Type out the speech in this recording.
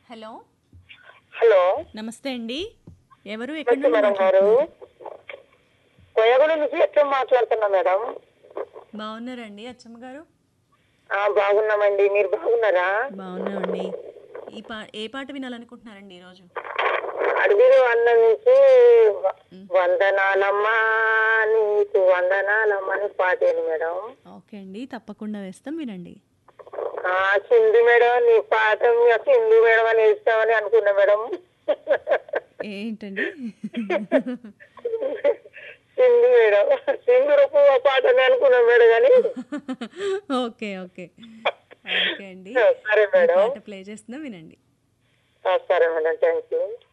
Hello hello నమస్తే అండి ఎవరు ఎక్కడి నమస్తే నుండి మేడం గారు మాట్లాడుతున్నారు? కొయ్యగూడ నుంచి ఎట్లా మాట్లాడుతున్నా మేడం బాగున్నారండి అచ్చమ్మ గారు ఆ బాగున్నామండి మీరు బాగున్నారా బాగున్నామండి ఈ పా ఏ పాట వినాలనుకుంటున్నారండి ఈరోజు అడవిలో అన్న నుంచి వ- వందనాలమ్మా నీకు వందనాలమ్మా అని పాటేను మేడం ఓకే అండి తప్పకుండా వేస్తాం వినండి ఆ సింధు మేడం నీ పాట మీ సింధు మేడం అని ఇస్తామని అనుకున్నా మేడం ఏంటండి సింధు మేడం సింధు పువ్వు పాటని అనుకున్నా మేడం కానీ ఓకే ఓకే ఓకే అండి సరే ఈ మేడం పాట ప్లే చేస్తుందా వినండి ఆ, సరే మేడం థ్యాంక్ యూ